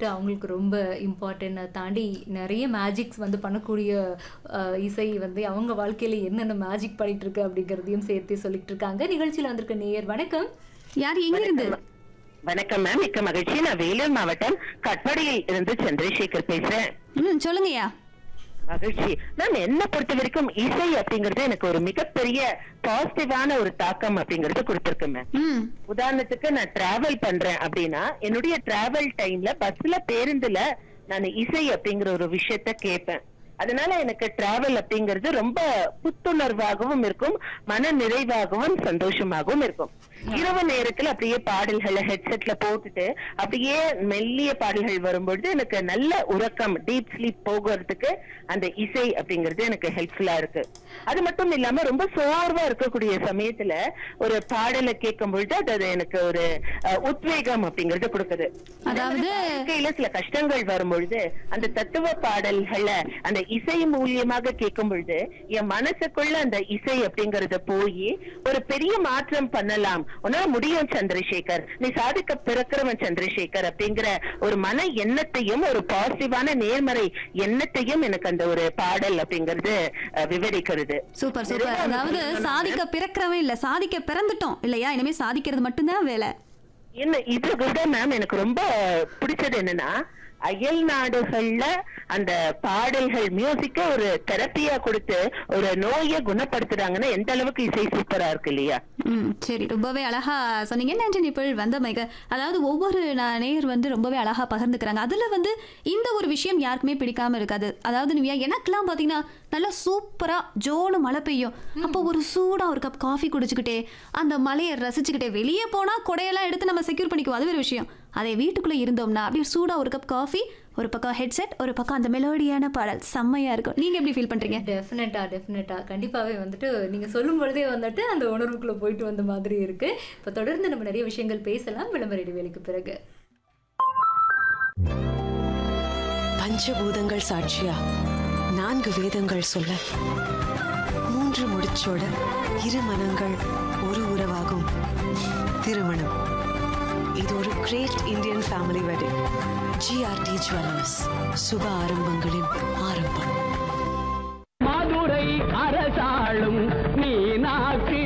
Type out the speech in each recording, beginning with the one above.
வந்துட்டு அவங்களுக்கு ரொம்ப இம்பார்ட்டன்ட் தாண்டி நிறைய மேஜிக்ஸ் வந்து பண்ணக்கூடிய அஹ், இசை வந்து அவங்க வாழ்க்கையில என்னென்ன மேஜிக் பண்ணிட்டு இருக்கு அப்படிங்கிறதையும் சேர்த்து சொல்லிட்டு இருக்காங்க நிகழ்ச்சியில் வந்திருக்க நேயர் வணக்கம் யார் எங்க இருந்து வணக்கம் மேம் மிக்க மகிழ்ச்சி நான் வேலூர் மாவட்டம் கட்பாடியில் இருந்து சந்திரசேகர் பேசுறேன் ம் சொல்லுங்கய்யா மகிழ்ச்சி மேம் என்ன பொறுத்த வரைக்கும் இசை அப்படிங்கறது எனக்கு ஒரு மிகப்பெரிய பாசிட்டிவான ஒரு தாக்கம் அப்படிங்கறது கொடுத்திருக்கு மேம் ம் உதாரணத்துக்கு நான் டிராவல் பண்றேன் அப்படின்னா என்னுடைய டிராவல் டைம்ல பஸ்ல பேருந்துல நான் இசை அப்படிங்கிற ஒரு விஷயத்த கேட்பேன் அதனால எனக்கு டிராவல் அப்படிங்கிறது ரொம்ப புத்துணர்வாகவும் இருக்கும் மன நிறைவாகவும் சந்தோஷமாகவும் இருக்கும் இரவு நேரத்துல அப்படியே பாடல்களை ஹெட்செட்ல போட்டுட்டு அப்படியே மெல்லிய பாடல்கள் வரும்பொழுது எனக்கு நல்ல உறக்கம் டீப் ஸ்லீப் போகிறதுக்கு அந்த இசை அப்படிங்கிறது எனக்கு ஹெல்ப்ஃபுல்லா இருக்கு அது மட்டும் இல்லாம ரொம்ப சோர்வா இருக்கக்கூடிய சமயத்துல ஒரு பாடலை கேட்கும் பொழுது அது அது எனக்கு ஒரு அஹ், உத்வேகம் அப்படிங்கறது கொடுக்குது அதாவது- வாழ்க்கையில சில கஷ்டங்கள் வரும் பொழுது அந்த தத்துவ பாடல்களை அந்த இசை மூலியமாக கேட்கும் பொழுது என் மனசுக்குள்ள அந்த இசை அப்படிங்கறத போய் ஒரு பெரிய மாற்றம் பண்ணலாம் உன்னால முடியும் சந்திரசேகர் நீ சாதிக்க பிறக்கிறவன் சந்திரசேகர் அப்படிங்கிற ஒரு மன எண்ணத்தையும் ஒரு பாசிட்டிவான நேர்மறை எண்ணத்தையும் எனக்கு அந்த ஒரு பாடல் அப்படிங்கறது அஹ், விவரிக்கிறது சூப்பர் சூப்பர் அதாவது சாதிக்க பிறக்கிறவன் இல்ல சாதிக்க பிறந்துட்டோம் இல்லையா இனிமே சாதிக்கிறது மட்டும்தான் வேலை என்ன இதை விட மேம் எனக்கு ரொம்ப பிடிச்சது என்னன்னா அயல் நாடுகள்ல அந்த பாடல்கள் மியூசிக்க ஒரு தெரப்பியா கொடுத்து ஒரு நோயை குணப்படுத்துறாங்கன்னா எந்த அளவுக்கு இசை சூப்பரா இருக்கு இல்லையா ம் சரி ரொம்பவே அழகா சொன்னீங்க நன்றி நிபிள் வந்த மிக அதாவது ஒவ்வொரு நா- நேயர் வந்து ரொம்பவே அழகா பகிர்ந்துக்கிறாங்க அதுல வந்து இந்த ஒரு விஷயம் யாருக்குமே பிடிக்காம இருக்காது அதாவது நிவியா எனக்கெல்லாம் பாத்தீங்கன்னா நல்லா சூப்பரா ஜோனு மழை பெய்யும் அப்போ ஒரு சூடா ஒரு கப் காஃபி குடிச்சுக்கிட்டே அந்த மலையை ரசிச்சுக்கிட்டே வெளியே போனா கொடையெல்லாம் எடுத்து நம்ம செக்யூர் பண்ணிக்குவோம் அது ஒரு விஷயம் அதே வீட்டுக்குள்ள இருந்தோம்னா அப்படியே சூடா ஒரு கப் காஃபி ஒரு பக்கம் ஹெட்செட் ஒரு பக்கம் அந்த மெலோடியான பாடல் செம்மையா இருக்கும் நீங்க எப்படி ஃபீல் பண்றீங்க டெஃபினட்டா டெஃபினட்டா கண்டிப்பாவே வந்துட்டு நீங்க சொல்லும் பொழுதே வந்துட்டு அந்த உணர்வுக்குள்ள போயிட்டு வந்த மாதிரி இருக்கு இப்போ தொடர்ந்து நம்ம நிறைய விஷயங்கள் பேசலாம் விளம்பர இடைவேளைக்கு பிறகு பஞ்சபூதங்கள் சாட்சியா நான்கு வேதங்கள் சொல்ல மூன்று முடிச்சோட இரு மனங்கள் ஒரு உறவாகும் திருமணம் இது ஒரு great Indian family wedding GRT jewellers சுப ஆரம்பங்களின் ஆரம்பம் மதுரை அரசாளும் மீனாட்சி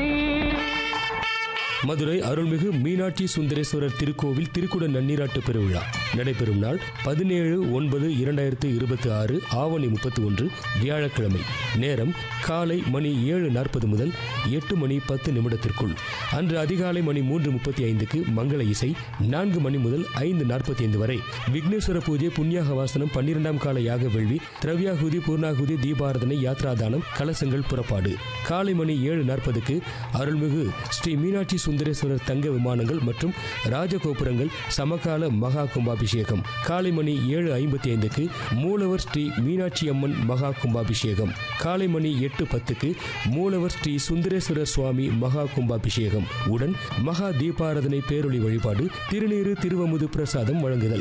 மதுரை அருள்மிகு மீனாட்சி சுந்தரேஸ்வரர் திருக்கோவில் திருக்குட நன்னீராட்டு பெருவிழா நடைபெறும் நாள் பதினேழு ஒன்பது இரண்டாயிரத்து இருபத்தி ஆறு ஆவணி முப்பத்தி ஒன்று வியாழக்கிழமை நேரம் காலை மணி ஏழு நாற்பது முதல் எட்டு மணி பத்து நிமிடத்திற்குள் அன்று அதிகாலை மணி மூன்று முப்பத்தி ஐந்துக்கு மங்கள இசை நான்கு மணி முதல் ஐந்து நாற்பத்தி ஐந்து வரை விக்னேஸ்வர பூஜை புண்ணியாக வாசனம் பன்னிரெண்டாம் கால யாக வேள்வி திரவியாகுதி பூர்ணாகுதி தீபாரதனை யாத்ராதானம் கலசங்கள் புறப்பாடு காலை மணி ஏழு நாற்பதுக்கு அருள்மிகு ஸ்ரீ மீனாட்சி சுந்தரேஸ்வரர் தங்க விமானங்கள் மற்றும் ராஜகோபுரங்கள் சமகால மகா கும்பாபிஷேகம் காலை மணி ஏழு ஐம்பத்தி ஐந்துக்கு மூலவர் ஸ்ரீ மீனாட்சி அம்மன் மகா கும்பாபிஷேகம் காலை மணி எட்டு பத்துக்கு மூலவர் ஸ்ரீ சுந்தரேஸ்வரர் சுவாமி மகா கும்பாபிஷேகம் உடன் மகா தீபாரதனை பேரொளி வழிபாடு திருநீறு திருவமுது பிரசாதம் வழங்குதல்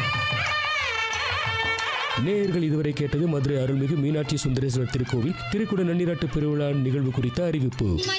நேயர்கள் இதுவரை கேட்டது மதுரை அருள்மிகு மீனாட்சி சுந்தரேஸ்வரர் திருக்கோவில் திருக்குட நன்னீராட்டு பெருவிழா நிகழ்வு குறித்த அறிவிப்பு